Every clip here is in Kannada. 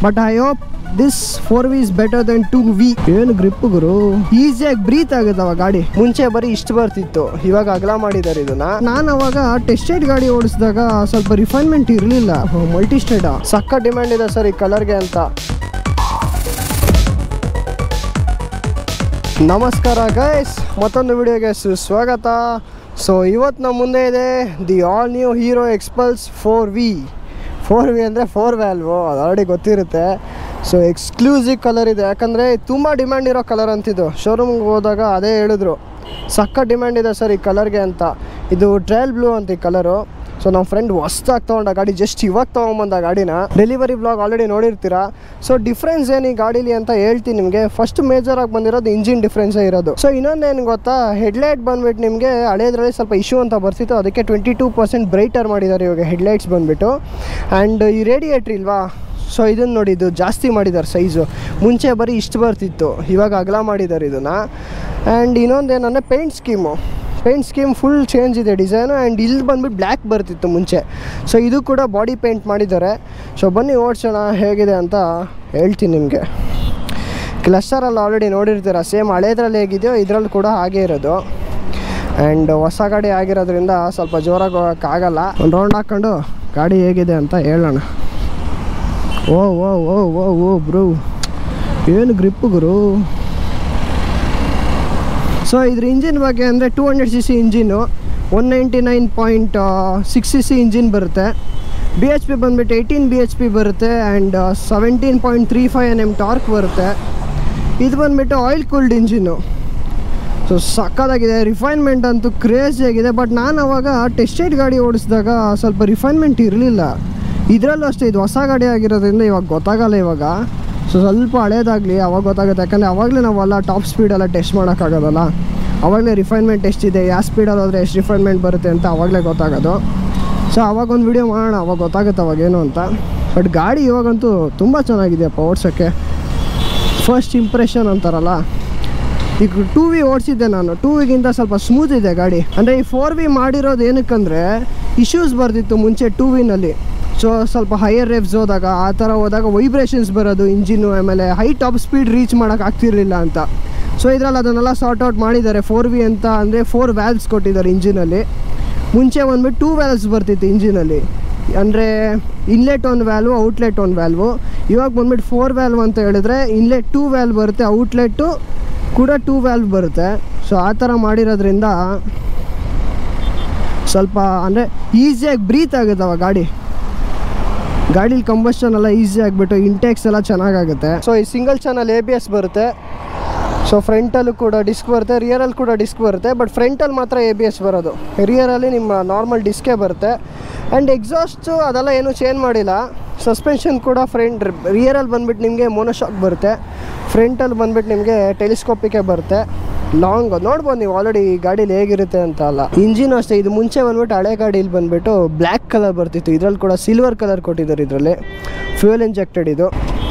but I hope this four V is better then two V ಏನು ಗ್ರಿಪ್ ಗುರು ಈಸಿಯಾಗಿ ಬ್ರೀತ್ ಆಗುತ್ತವ ಗಾಡಿ ಮುಂಚೆ ಬರೀ ಇಷ್ಟು ಬರ್ತಿತ್ತು ಇವಾಗ ಅಗಲ ಮಾಡಿದ್ದಾರೆ ಇದನ್ನ ನಾನು ಅವಾಗ ಟೆಸ್ಟೆಡ್ ಗಾಡಿ ಓಡಿಸಿದಾಗ ಸ್ವಲ್ಪ ರಿಫೈನ್ಮೆಂಟ್ ಇರಲಿಲ್ಲ ಮಲ್ಟಿ ಸ್ಟೇಡ ಸಕ್ಕ ಡಿಮ್ಯಾಂಡ್ ಇದೆ ಸರ್ ಈ ಕಲರ್ಗೆ ಅಂತ ನಮಸ್ಕಾರ ಗೈಸ್ ಮತ್ತೊಂದು ವಿಡಿಯೋಗೆ ಸುಸ್ವಾಗತ ಸೊ ಇವತ್ತು ನಮ್ಮ ಮುಂದೆ ಇದೆ the all new Hero Xpulse four V four V ಅಂದರೆ ಫೋರ್ ವ್ಯಾಲ್ವು ಅದು ಆಲ್ರೆಡಿ ಗೊತ್ತಿರುತ್ತೆ ಸೊ ಎಕ್ಸ್ಕ್ಲೂಸಿವ್ ಕಲರ್ ಇದೆ ಯಾಕಂದರೆ ತುಂಬ ಡಿಮ್ಯಾಂಡ್ ಇರೋ ಕಲರ್ ಅಂತಿದ್ದು ಶೋರೂಮ್ಗೆ ಹೋದಾಗ ಅದೇ ಹೇಳಿದ್ರು ಸಕ್ಕ ಡಿಮ್ಯಾಂಡ್ ಇದೆ ಸರ್ ಈ ಕಲರ್ಗೆ ಅಂತ ಇದು ಟ್ರಯಲ್ ಬ್ಲೂ ಅಂತ ಈ ಕಲರು ಸೊ ನಮ್ಮ ಫ್ರೆಂಡ್ ಹೊಸ್ದಾಗಿ ತೊಗೊಂಡ ಗಾಡಿ ಜಸ್ಟ್ ಇವಾಗ ತೊಗೊಂಬಂದ ಗಾಡಿನ ಡೆಲಿವರಿ ಬ್ಲಾಗ್ ಆಲ್ರೆಡಿ ನೋಡಿರ್ತೀರಾ ಸೊ ಡಿಫ್ರೆನ್ಸ್ ಏನು ಈ ಗಾಡೀಲಿ ಅಂತ ಹೇಳ್ತೀನಿ ನಿಮಗೆ ಫಸ್ಟ್ ಮೇಜರ್ ಆಗಿ ಬಂದಿರೋದು ಇಂಜಿನ್ ಡಿಫ್ರೆನ್ಸೇ ಇರೋದು ಸೊ ಇನ್ನೊಂದೇನು ಗೊತ್ತಾ ಹೆಡ್ಲೈಟ್ ಬಂದ್ಬಿಟ್ಟು ನಿಮಗೆ ಹಳೇದ್ರಲ್ಲಿ ಸ್ವಲ್ಪ ಇಶ್ಯೂ ಅಂತ ಬರ್ತಿತ್ತು ಅದಕ್ಕೆ ಟ್ವೆಂಟಿ ಟೂ ಪರ್ಸೆಂಟ್ ಬ್ರೈಟರ್ ಮಾಡಿದ್ದಾರೆ ಇವಾಗ ಹೆಡ್ಲೈಟ್ಸ್ ಬಂದುಬಿಟ್ಟು ಆ್ಯಂಡ್ ಈ ರೇಡಿಯೇಟ್ರ್ ಇಲ್ವಾ ಸೊ ಇದನ್ನು ನೋಡಿ ಇದು ಜಾಸ್ತಿ ಮಾಡಿದ್ದಾರೆ ಸೈಜು ಮುಂಚೆ ಬರೀ ಇಷ್ಟು ಬರ್ತಿತ್ತು ಇವಾಗ ಅಗಲ ಮಾಡಿದ್ದಾರೆ ಇದನ್ನು ಆ್ಯಂಡ್ ಇನ್ನೊಂದೇನಂದರೆ paint scheme paint scheme full change ಇದೆ ಡಿಸೈನು ಆ್ಯಂಡ್ ಇಲ್ಲಿ ಬಂದ್ಬಿಟ್ಟು ಬ್ಲ್ಯಾಕ್ ಬರ್ತಿತ್ತು ಮುಂಚೆ ಸೊ ಇದು ಕೂಡ ಬಾಡಿ ಪೇಂಟ್ ಮಾಡಿದ್ದಾರೆ ಸೊ ಬನ್ನಿ ಓಡಿಸೋಣ ಹೇಗಿದೆ ಅಂತ ಹೇಳ್ತೀನಿ ನಿಮಗೆ ಕ್ಲಸ್ಟರಲ್ಲಿ ಆಲ್ರೆಡಿ ನೋಡಿರ್ತೀರ ಸೇಮ್ ಹಳೇದ್ರಲ್ಲಿ ಹೇಗಿದೆಯೋ ಇದರಲ್ಲಿ ಕೂಡ ಹಾಗೇ ಇರೋದು ಆ್ಯಂಡ್ ಹೊಸ ಗಾಡಿ ಆಗಿರೋದ್ರಿಂದ ಸ್ವಲ್ಪ ಜೋರಾಗಿ ಹೋಗೋಕ್ಕಾಗಲ್ಲ ಒಂದು ರೌಂಡ್ ಹಾಕ್ಕೊಂಡು ಗಾಡಿ ಹೇಗಿದೆ ಅಂತ ಹೇಳೋಣ oh oh oh oh oh bro ಏನು ಗ್ರಿಪ್ಪು ಗುರು ಸೊ ಇದ್ರ ಇಂಜಿನ್ ಬಗ್ಗೆ ಅಂದರೆ two hundred C C engine one ninety nine point six C C engine ಬರುತ್ತೆ ಬಿ ಎಚ್ ಪಿ ಬಂದುಬಿಟ್ಟು ಏಯ್ಟೀನ್ ಬಿ ಎಚ್ ಪಿ ಬರುತ್ತೆ and seventeen point three five N M torque ಬರುತ್ತೆ ಇದು ಬಂದುಬಿಟ್ಟು ಆಯಿಲ್ ಕೂಲ್ಡ್ ಇಂಜಿನ್ನು ಸೊ ಸಕ್ಕದಾಗಿದೆ ರಿಫೈನ್ಮೆಂಟ್ ಅಂತೂ ಕ್ರೇಜಿ ಆಗಿದೆ ಬಟ್ ನಾನು ಅವಾಗ ಟೆಸ್ಟೆಡ್ ಗಾಡಿ ಓಡಿಸಿದಾಗ ಸ್ವಲ್ಪ ರಿಫೈನ್ಮೆಂಟ್ ಇರಲಿಲ್ಲ ಇದರಲ್ಲೂ ಅಷ್ಟೇ ಇದು ಹೊಸ ಗಾಡಿ ಆಗಿರೋದ್ರಿಂದ ಇವಾಗ ಗೊತ್ತಾಗಲ್ಲ ಇವಾಗ ಸೊ ಸ್ವಲ್ಪ ಹಳೇದಾಗಲಿ ಅವಾಗ ಗೊತ್ತಾಗುತ್ತೆ ಯಾಕಂದರೆ ಅವಾಗಲೇ ನಾವೆಲ್ಲ ಟಾಪ್ ಸ್ಪೀಡೆಲ್ಲ ಟೆಸ್ಟ್ ಮಾಡೋಕ್ಕಾಗೋದಲ್ಲ ಅವಾಗಲೇ ರಿಫೈನ್ಮೆಂಟ್ ಎಷ್ಟಿದೆ ಯಾವ ಸ್ಪೀಡಲ್ಲಿ ಹೋದರೆ ಎಷ್ಟು ರಿಫೈನ್ಮೆಂಟ್ ಬರುತ್ತೆ ಅಂತ ಅವಾಗಲೇ ಗೊತ್ತಾಗೋದು ಸೊ ಅವಾಗ ಒಂದು ವಿಡಿಯೋ ಮಾಡೋಣ ಅವಾಗ ಗೊತ್ತಾಗುತ್ತೆ ಅವಾಗೇನು ಅಂತ ಬಟ್ ಗಾಡಿ ಇವಾಗಂತೂ ತುಂಬ ಚೆನ್ನಾಗಿದೆಯಪ್ಪ ಓಡ್ಸೋಕ್ಕೆ ಫಸ್ಟ್ ಇಂಪ್ರೆಷನ್ ಅಂತಾರಲ್ಲ ಈಗ ಟೂ ವಿ ಓಡಿಸಿದ್ದೆ ನಾನು ಟೂ ವಿಗಿಂತ ಸ್ವಲ್ಪ ಸ್ಮೂತ್ ಇದೆ ಗಾಡಿ ಅಂದರೆ ಈ ಫೋರ್ ವಿ ಮಾಡಿರೋದು ಏನಕ್ಕಂದರೆ ಇಶ್ಯೂಸ್ ಬರ್ತಿತ್ತು ಮುಂಚೆ ಟೂ ವಿನಲ್ಲಿ ಸೊ ಸ್ವಲ್ಪ ಹೈಯರ್ ರೇವ್ಸ್ ಹೋದಾಗ ಆ ಥರ ಹೋದಾಗ ವೈಬ್ರೇಷನ್ಸ್ ಬರೋದು ಇಂಜಿನ್ನು ಆಮೇಲೆ ಹೈ ಟಾಪ್ ಸ್ಪೀಡ್ ರೀಚ್ ಮಾಡೋಕೆ ಆಗ್ತಿರ್ಲಿಲ್ಲ ಅಂತ ಸೊ ಇದರಲ್ಲಿ ಅದನ್ನೆಲ್ಲ ಸಾರ್ಟ್ ಔಟ್ ಮಾಡಿದ್ದಾರೆ ಫೋರ್ ವಿ ಅಂತ ಅಂದರೆ ಫೋರ್ ವ್ಯಾಲ್ವ್ಸ್ ಕೊಟ್ಟಿದ್ದಾರೆ ಇಂಜಿನಲ್ಲಿ ಮುಂಚೆ ಬಂದ್ಬಿಟ್ಟು ಟೂ ವ್ಯಾಲ್ವ್ಸ್ ಬರ್ತಿತ್ತು ಇಂಜಿನಲ್ಲಿ ಅಂದರೆ ಇನ್ಲೆಟ್ ಒಂದು ವ್ಯಾಲ್ವು ಔಟ್ಲೆಟ್ ಒಂದು ವ್ಯಾಲ್ವು ಇವಾಗ ಬಂದ್ಬಿಟ್ಟು ಫೋರ್ ವ್ಯಾಲ್ವ್ ಅಂತ ಹೇಳಿದ್ರೆ ಇನ್ಲೆಟ್ ಟೂ ವ್ಯಾಲ್ವ್ ಬರುತ್ತೆ ಔಟ್ಲೆಟ್ಟು ಕೂಡ ಟೂ ವ್ಯಾಲ್ವ್ ಬರುತ್ತೆ ಸೊ ಆ ಥರ ಮಾಡಿರೋದ್ರಿಂದ ಸ್ವಲ್ಪ ಅಂದರೆ ಈಸಿಯಾಗಿ ಬ್ರೀತ್ ಆಗುತ್ತವ ಗಾಡಿ ಗಾಡೀಲಿ ಕಂಬಸ್ಟನ್ ಎಲ್ಲ ಈಸಿ ಆಗಿಬಿಟ್ಟು ಇಂಟೆಕ್ಸ್ ಎಲ್ಲ ಚೆನ್ನಾಗಾಗುತ್ತೆ ಸೊ ಈ single channel A B S ಬರುತ್ತೆ ಸೊ ಫ್ರಂಟಲ್ಲೂ ಕೂಡ ಡಿಸ್ಕ್ ಬರುತ್ತೆ ರಿಯರಲ್ಲಿ ಕೂಡ ಡಿಸ್ಕ್ ಬರುತ್ತೆ ಬಟ್ ಫ್ರಂಟಲ್ಲಿ ಮಾತ್ರ ಎ ಬಿ ಎಸ್ ಬರೋದು ರಿಯರಲ್ಲಿ ನಿಮ್ಮ ನಾರ್ಮಲ್ ಡಿಸ್ಕೇ ಬರುತ್ತೆ ಆ್ಯಂಡ್ ಎಕ್ಸಾಸ್ಟು ಅದೆಲ್ಲ ಏನೂ ಚೇಂಜ್ ಮಾಡಿಲ್ಲ ಸಸ್ಪೆನ್ಷನ್ ಕೂಡ ಫ್ರಂಟ್ ರಿಯರಲ್ಲಿ ಬಂದ್ಬಿಟ್ಟು ನಿಮಗೆ ಮೋನೋಶಾಕ್ ಬರುತ್ತೆ ಫ್ರಂಟಲ್ಲಿ ಬಂದ್ಬಿಟ್ಟು ನಿಮಗೆ ಟೆಲಿಸ್ಕೋಪಿಗೆ ಬರುತ್ತೆ ಲಾಂಗ್ ನೋಡ್ಬೋದು ನೀವು ಆಲ್ರೆಡಿ ಈ ಗಾಡೀಲಿ ಹೇಗಿರುತ್ತೆ ಅಂತ ಅಲ್ಲ ಇಂಜಿನ್ ಅಷ್ಟೇ ಇದು ಮುಂಚೆ ಬಂದ್ಬಿಟ್ಟು ಹಳೆ ಗಾಡೀಲಿ ಬಂದ್ಬಿಟ್ಟು ಬ್ಲ್ಯಾಕ್ ಕಲರ್ ಬರ್ತಿತ್ತು ಇದರಲ್ಲಿ ಕೂಡ ಸಿಲ್ವರ್ ಕಲರ್ ಕೊಟ್ಟಿದ್ದಾರೆ ಇದರಲ್ಲಿ ಫ್ಯೂಯಲ್ ಇಂಜೆಕ್ಟೆಡ್ ಇದು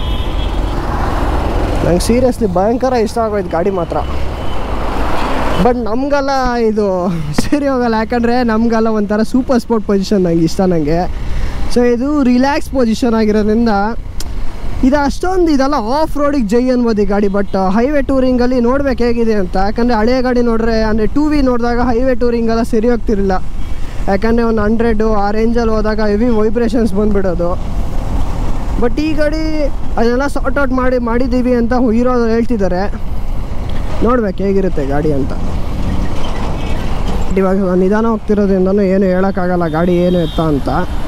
ನಂಗೆ ಸೀರಿಯಸ್ಲಿ ಭಯಂಕರ ಇಷ್ಟ ಆಗೋಯ್ತು ಗಾಡಿ ಮಾತ್ರ ಬಟ್ ನಮಗೆಲ್ಲ ಇದು ಸರಿ ಹೋಗಲ್ಲ ಯಾಕಂದರೆ ನಮಗೆಲ್ಲ ಒಂಥರ ಸೂಪರ್ ಸ್ಪೋರ್ಟ್ ಪೊಸಿಷನ್ ನಂಗೆ ಇಷ್ಟ ನನಗೆ ಸೊ ಇದು ರಿಲ್ಯಾಕ್ಸ್ ಪೊಸಿಷನ್ ಆಗಿರೋದ್ರಿಂದ ಇದು ಅಷ್ಟೊಂದು ಇದೆಲ್ಲ ಆಫ್ ರೋಡಿಗೆ ಜೈ ಅನ್ಬೋದು ಈ ಗಾಡಿ ಬಟ್ ಹೈವೇ ಟೂರಿಂಗಲ್ಲಿ ನೋಡ್ಬೇಕು ಹೇಗಿದೆ ಅಂತ ಯಾಕಂದರೆ ಹಳೆಯ ಗಾಡಿ ನೋಡ್ರೆ ಅಂದರೆ ಟೂ ವಿ ನೋಡಿದಾಗ ಹೈವೇ ಟೂರಿಂಗೆಲ್ಲ ಸರಿ ಹೋಗ್ತಿರಲಿಲ್ಲ ಯಾಕಂದರೆ ಒಂದು ಹಂಡ್ರೆಡು ಆ ರೇಂಜಲ್ಲಿ ಹೋದಾಗ ಹೆವಿ ವೈಬ್ರೇಷನ್ಸ್ ಬಂದುಬಿಡೋದು ಬಟ್ ಈ ಗಾಡಿ ಅದನ್ನೆಲ್ಲ ಸಾರ್ಟ್ ಔಟ್ ಮಾಡಿ ಮಾಡಿದ್ದೀವಿ ಅಂತ ಹೀರೋ ಹೇಳ್ತಿದ್ದಾರೆ ನೋಡ್ಬೇಕು ಹೇಗಿರುತ್ತೆ ಗಾಡಿ ಅಂತ ಇವಾಗ ನಿಧಾನ ಹೋಗ್ತಿರೋದ್ರಿಂದನೂ ಏನು ಹೇಳೋಕ್ಕಾಗಲ್ಲ ಗಾಡಿ ಏನು ಎತ್ತ ಅಂತ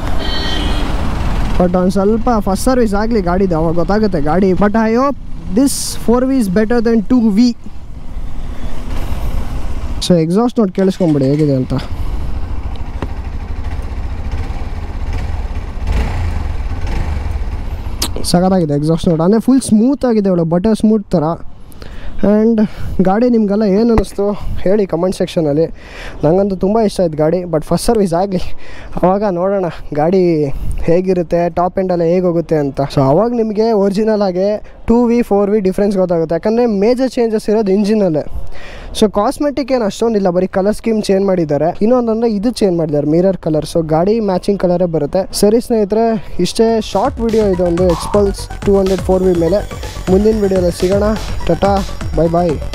ಬಟ್ ಒಂದು ಸ್ವಲ್ಪ ಫಸ್ಟ್ ಸರ್ವಿಸ್ ಆಗಲಿ ಗಾಡಿದು ಅವಾಗ ಗೊತ್ತಾಗುತ್ತೆ ಗಾಡಿ but I hope this four V is better then two V so exhaust ನೋಡಿ ಕೇಳಿಸ್ಕೊಂಬಿಡಿ ಹೇಗಿದೆ ಅಂತ ಸಖತ್ತಾಗಿದೆ ಎಕ್ಸಾಸ್ಟ್ ನೋಡ್ ಅಂದರೆ ಫುಲ್ ಸ್ಮೂತ್ ಆಗಿದೆ ಅವಳು ಬಟರ್ ಸ್ಮೂತ್ ಥರ ಆ್ಯಂಡ್ ಗಾಡಿ ನಿಮಗೆಲ್ಲ ಏನು ಅನ್ನಿಸ್ತು ಹೇಳಿ ಕಮೆಂಟ್ ಸೆಕ್ಷನಲ್ಲಿ ನನಗಂತೂ ತುಂಬ ಇಷ್ಟ ಆಯ್ತು ಗಾಡಿ ಬಟ್ ಫಸ್ಟ್ ಸರ್ವಿಸ್ ಆಗಲಿ ಆವಾಗ ನೋಡೋಣ ಗಾಡಿ ಹೇಗಿರುತ್ತೆ ಟಾಪ್ ಎಂಡೆಲ್ಲ ಹೇಗೆ ಹೋಗುತ್ತೆ ಅಂತ ಸೊ ಅವಾಗ ನಿಮಗೆ ಒರಿಜಿನಲ್ ಆಗಿ two V four V difference ಗೊತ್ತಾಗುತ್ತೆ ಯಾಕಂದರೆ ಮೇಜರ್ ಚೇಂಜಸ್ ಇರೋದು ಇಂಜಿನಲ್ಲೇ ಸೊ ಕಾಸ್ಮೆಟಿಕ್ ಏನು ಅಷ್ಟೊಂದಿಲ್ಲ ಬರೀ ಕಲರ್ ಸ್ಕೀಮ್ ಚೇಂಜ್ ಮಾಡಿದ್ದಾರೆ ಇನ್ನೊಂದಂದ್ರೆ ಇದು ಚೇಂಜ್ ಮಾಡಿದ್ದಾರೆ ಮಿರರ್ ಕಲರ್ ಸೊ ಗಾಡಿ ಮ್ಯಾಚಿಂಗ್ ಕಲರೇ ಬರುತ್ತೆ ಸರಿ ಸ್ನೇಹಿತರೆ ಇಷ್ಟೇ ಶಾರ್ಟ್ ವಿಡಿಯೋ ಇದೊಂದು Xpulse two hundred four V ಮೇಲೆ ಮುಂದಿನ ವಿಡಿಯೋದಲ್ಲಿ ಸಿಗೋಣ ಟಟಾ ಬೈ ಬಾಯ್